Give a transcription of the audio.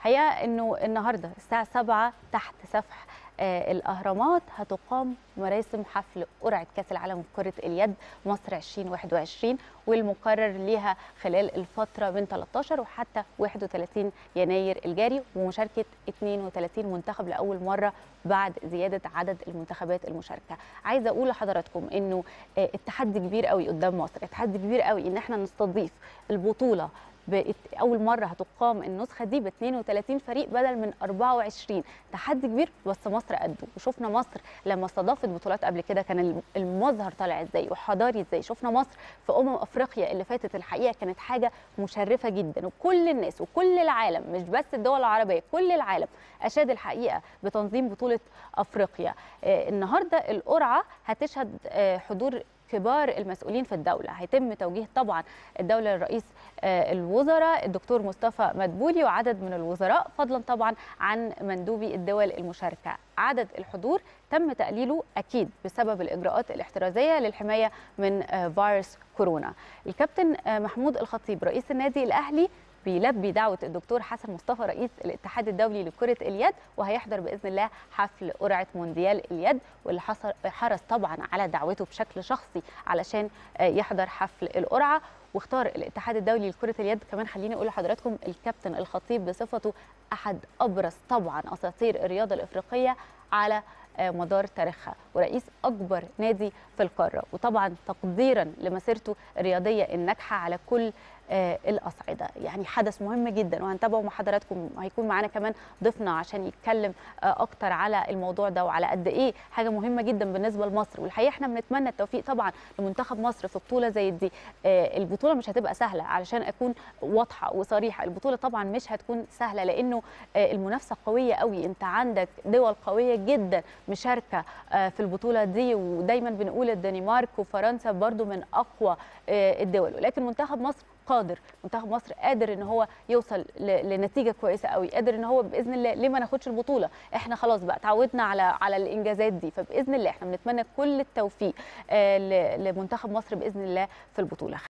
الحقيقه انه النهارده الساعه 7 تحت سفح آه، الاهرامات هتقام مراسم حفل قرعه كاس العالم كره اليد مصر 2021 والمقرر ليها خلال الفتره من 13 وحتى 31 يناير الجاري ومشاركه 32 منتخب لاول مره بعد زياده عدد المنتخبات المشاركه عايزه اقول لحضراتكم انه آه، التحدي كبير قوي قدام مصر التحدي كبير قوي ان احنا نستضيف البطوله بقت اول مره هتقام النسخه دي ب 32 فريق بدل من 24 تحدي كبير بس مصر قده وشفنا مصر لما استضافت بطولات قبل كده كان المظهر طالع ازاي وحضاري ازاي شفنا مصر في امم افريقيا اللي فاتت الحقيقه كانت حاجه مشرفه جدا وكل الناس وكل العالم مش بس الدول العربيه كل العالم اشاد الحقيقه بتنظيم بطوله افريقيا آه النهارده القرعه هتشهد آه حضور كبار المسؤولين في الدوله هيتم توجيه طبعا الدوله لرئيس آه، الوزراء الدكتور مصطفى مدبولي وعدد من الوزراء فضلا طبعا عن مندوبي الدول المشاركه عدد الحضور تم تقليله اكيد بسبب الاجراءات الاحترازيه للحمايه من آه، فيروس كورونا الكابتن آه، محمود الخطيب رئيس النادي الاهلي بيلبي دعوه الدكتور حسن مصطفى رئيس الاتحاد الدولي لكره اليد وهيحضر باذن الله حفل قرعه مونديال اليد واللي حرص طبعا على دعوته بشكل شخصي علشان يحضر حفل القرعه واختار الاتحاد الدولي لكره اليد كمان خليني اقول لحضراتكم الكابتن الخطيب بصفته احد ابرز طبعا اساطير الرياضه الافريقيه على مدار تاريخها ورئيس اكبر نادي في القاره وطبعا تقديرا لمسيرته الرياضيه الناجحه على كل آه الاصعده يعني حدث مهم جدا وهنتابعه مع حضراتكم هيكون معانا كمان ضيفنا عشان يتكلم آه اكتر على الموضوع ده وعلى قد ايه حاجه مهمه جدا بالنسبه لمصر والحقيقه احنا بنتمنى التوفيق طبعا لمنتخب مصر في بطوله زي دي آه البطوله مش هتبقى سهله علشان اكون واضحه وصريحه البطوله طبعا مش هتكون سهله لانه المنافسه قويه قوي انت عندك دول قويه جدا مشاركه في البطوله دي ودايما بنقول الدنمارك وفرنسا برضو من اقوى الدول ولكن منتخب مصر قادر منتخب مصر قادر ان هو يوصل لنتيجه كويسه قوي قادر ان هو باذن الله ليه ما ناخدش البطوله احنا خلاص بقى اتعودنا على على الانجازات دي فباذن الله احنا بنتمنى كل التوفيق لمنتخب مصر باذن الله في البطوله